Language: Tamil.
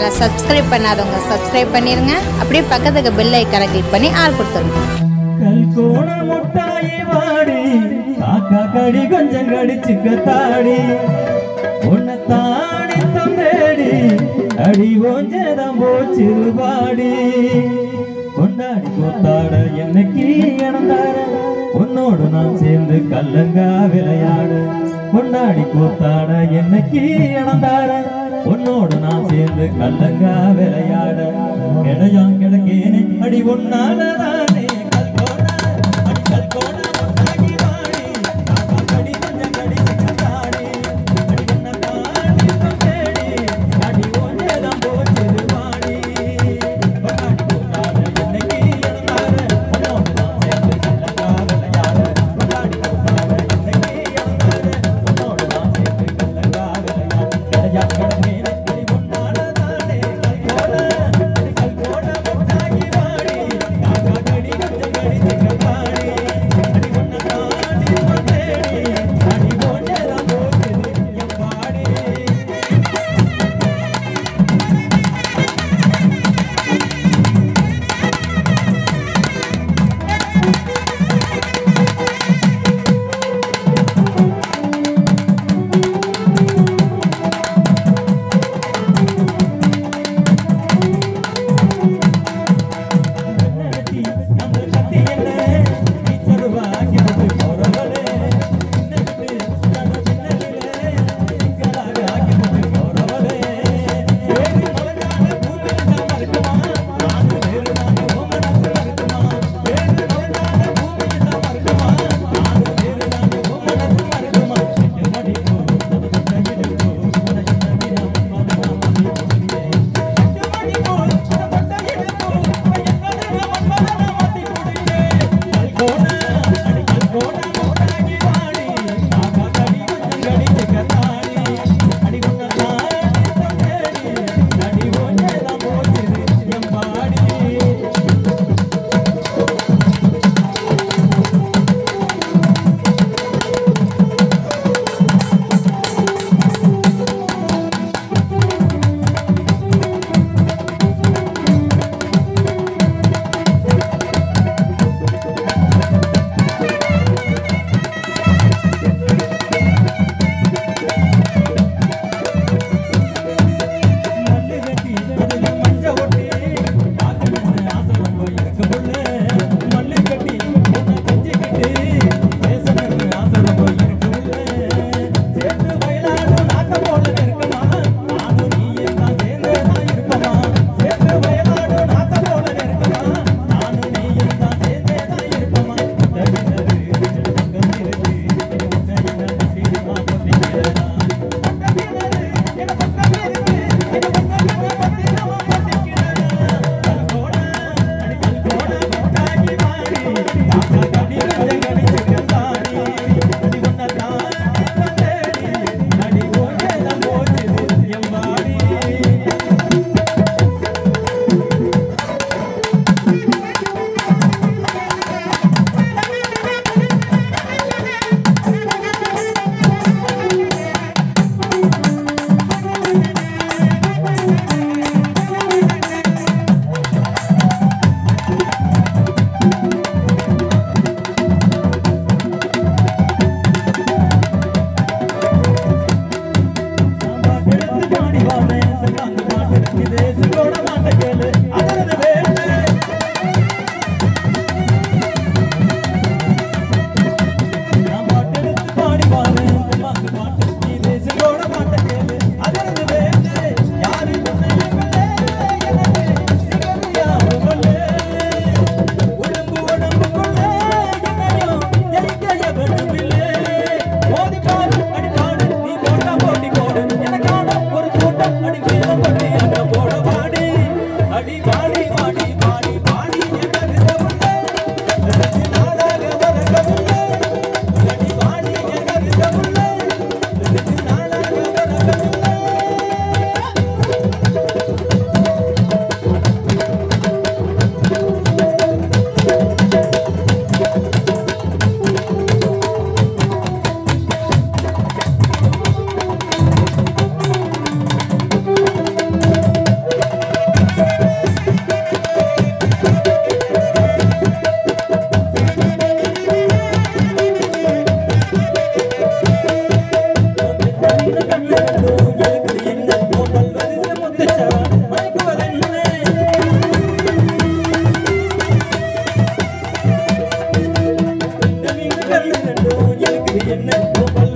சேனலை சப்ஸ்கிரைப் பண்ணாதவங்க சப்ஸ்கிரைப் பண்ணிருங்க அப்படியே பக்கத்துக்கு பெல் ஐக்கானை கிளிக் பண்ணி ஆள் கொடுத்துருங்க கல்கோண முட்டாயி வாடி காக்கா கடி கொஞ்சம் கடிச்சுக்க தாடி உன்னை தாடி தந்தேடி அடி ஓஞ்சதம் போச்சு பாடி கொண்டாடி கூத்தாட என்னைக்கு இறந்தார உன்னோடு நான் சேர்ந்து கல்லங்கா விளையாட கொண்டாடி கூத்தாட என்னைக்கு இறந்தார உன்னோடு நான் சேர்ந்து கல்லங்கா விளையாட கிடையாம் கிடைக்கேனே அடி உன்னாலதானே கல்கோண அடி கல்கோண முட்டாகி வாடி காக்கா கடி கொஞ்சம் கடிச்சுக்க தாடி அடி உன்னை தாண்டி தேடி அடி ஓஞ்சதம் போச்சு வாடி கொண்டாடி கூத்தாட என்னைக்கு இறந்தார உன்னோடு நான் சேர்ந்து கல்லங்கா விளையாட கொண்டாடி கூத்தாட என்னைக்கு இறந்தார உன்னோடு நான் சேர்ந்து கல்லங்கா விளையாட கிடையாம் கிடைக்கேனே அடி உன்னாலதானே கல்கோண அடி கல்கோண முட்டாகி வாடி காக்கா கடி என்ன